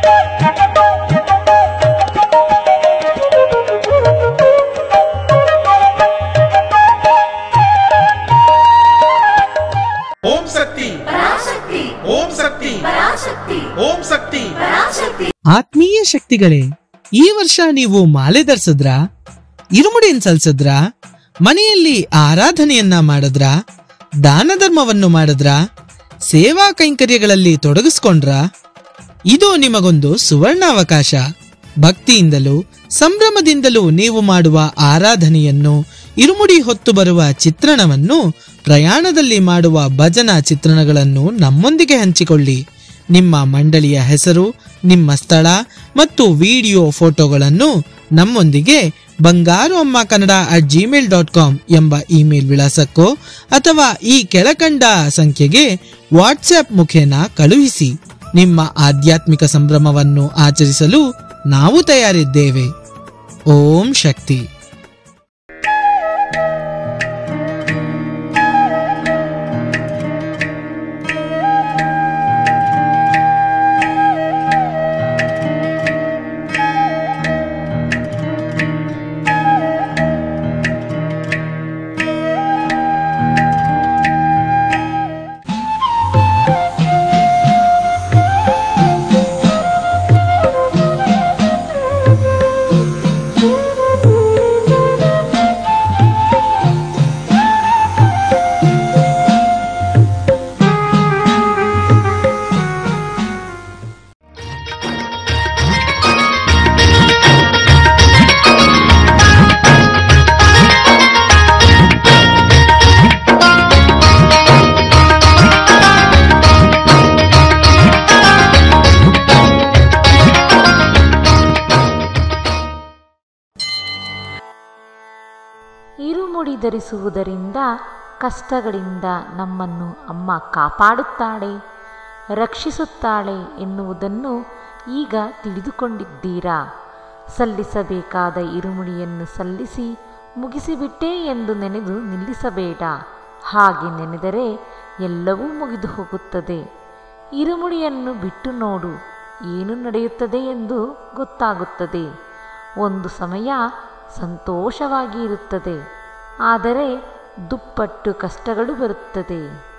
ಓಂ ಶಕ್ತಿ ಪರಾಶಕ್ತಿ ಓಂ ಶಕ್ತಿ ಪರಾಶಕ್ತಿ ಓಂ ಶಕ್ತಿ ಪರಾಶಕ್ತಿ ಆತ್ಮೀಯ ಶಕ್ತಿಗಳೇ ಈ ವರ್ಷ ನೀವು ಮಾಲೆ ಧರಿಸಿದ್ರ ಇರುಮುಡಿಯನ್ನು ಸಲ್ಸಿದ್ರ ಮನೆಯಲ್ಲಿ ಆರಾಧನೆಯನ್ನ ಮಾಡಿದ್ರ ದಾನ ಧರ್ಮವನ್ನು ಮಾಡಿದ್ರ ಸೇವಾ ಕೈಂಕರ್ಯಗಳಲ್ಲಿ ತೊಡಗಿಸ್ಕೊಂಡ್ರ ಇದು ನಿಮಗೊಂದು ಸುವರ್ಣಾವಕಾಶ ಭಕ್ತಿಯಿಂದಲೂ ಸಂಭ್ರಮದಿಂದಲೂ ನೀವು ಮಾಡುವ ಆರಾಧನೆಯನ್ನು ಇರುಮುಡಿ ಹೊತ್ತು ಬರುವ ಚಿತ್ರಣವನ್ನು ಪ್ರಯಾಣದಲ್ಲಿ ಮಾಡುವ ಭಜನಾ ಚಿತ್ರಣಗಳನ್ನು ನಮ್ಮೊಂದಿಗೆ ಹಂಚಿಕೊಳ್ಳಿ ನಿಮ್ಮ ಮಂಡಳಿಯ ಹೆಸರು ನಿಮ್ಮ ಸ್ಥಳ ಮತ್ತು ವಿಡಿಯೋ ಫೋಟೋಗಳನ್ನು ನಮ್ಮೊಂದಿಗೆ Bangaru Amma Kannada at Gmail dot com ಎಂಬ ಇಮೇಲ್ ವಿಳಾಸಕ್ಕೋ ಅಥವಾ ಈ ಕೆಳಕಂಡ ಸಂಖ್ಯೆಗೆ ವಾಟ್ಸ್ಆಪ್ ಮುಖೇನ ಕಳುಹಿಸಿ ನಿಮ್ಮ ಆಧ್ಯಾತ್ಮಿಕ ಸಂಭ್ರಮವನ್ನು ಆಚರಿಸಲು ನಾವು ತಯಾರಿದ್ದೇವೆ ಓಂ ಶಕ್ತಿ ಇರುಮುಡಿ ಧರಿಸುವುದರಿಂದ ಕಷ್ಟಗಳಿಂದ ನಮ್ಮನ್ನು ಅಮ್ಮ ಕಾಪಾಡುತ್ತಾಳೆ ರಕ್ಷಿಸುತ್ತಾಳೆ ಎನ್ನುವುದನ್ನು ಈಗ ತಿಳಿದುಕೊಂಡಿದ್ದೀರಾ ಸಲ್ಲಿಸಬೇಕಾದ ಇರುಮುಡಿಯನ್ನು ಸಲ್ಲಿಸಿ ಮುಗಿಸಿಬಿಟ್ಟೆ ಎಂದು ನೆನೆದು ನಿಲ್ಲಿಸಬೇಡ ಹಾಗೆ ನೆನೆದರೆ ಎಲ್ಲವೂ ಮುಗಿದು ಹೋಗುತ್ತದೆ ಇರುಮುಡಿಯನ್ನು ಬಿಟ್ಟು ನೋಡು ಏನು ನಡೆಯುತ್ತದೆ ಎಂದು ಗೊತ್ತಾಗುತ್ತದೆ ಒಂದು ಸಮಯ ಸಂತೋಷವಾಗಿ ಇರುತ್ತದೆ ಆದರೆ ದುಪ್ಪಟ್ಟು ಕಷ್ಟಗಳು ಬರುತ್ತದೆ